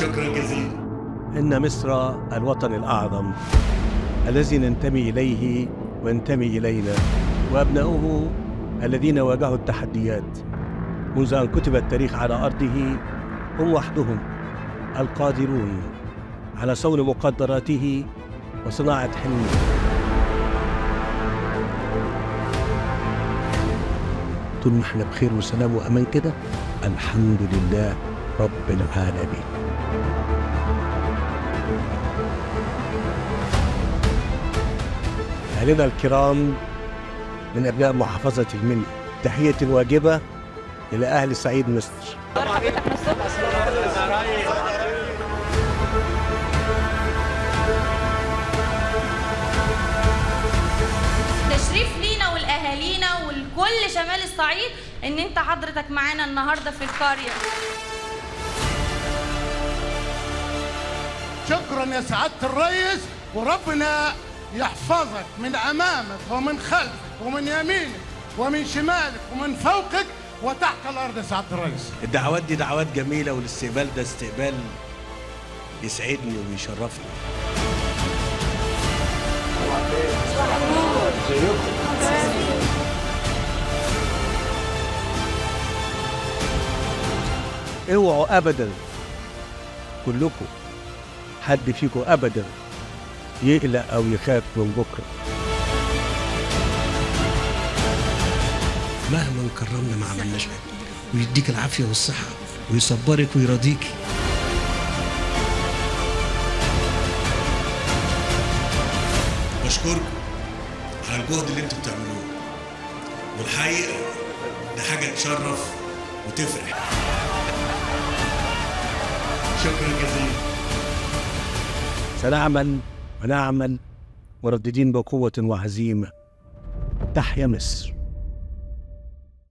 شكرا جزيلا إن مصر الوطن الأعظم الذي ننتمي إليه وينتمي إلينا وأبناؤه الذين واجهوا التحديات منذ أن كتب التاريخ على أرضه هم وحدهم القادرون على صون مقدراته وصناعة حلمه طول ما احنا بخير وسلام وأمان كده الحمد لله رب العالمين أهلنا الكرام من أبناء محافظة المنيا تحية واجبة إلى أهل صعيد مصر تشريف لينا ولاهالينا ولكل شمال الصعيد ان انت حضرتك معانا النهارده في القريه شكرا يا سعادة الرئيس وربنا يحفظك من أمامك ومن خلفك ومن يمينك ومن شمالك ومن فوقك وتحت الأرض يا سعادة الرئيس الدعوات دي دعوات جميلة والاستقبال ده استقبال يسعدني ويشرفني اوعوا ابدا كلكم حد فيكم ابدا يقلق او يخاف من بكره مهما كرمنا ما عملناش حاجه ويديك العافيه والصحه ويصبرك ويرضيك بشكركم على الجهد اللي انتوا بتعملوه والحقيقة ده حاجة تشرف وتفرح شكرا جزيلا سنعمل ونعمل مرددين بقوه وعزيمه تحيا مصر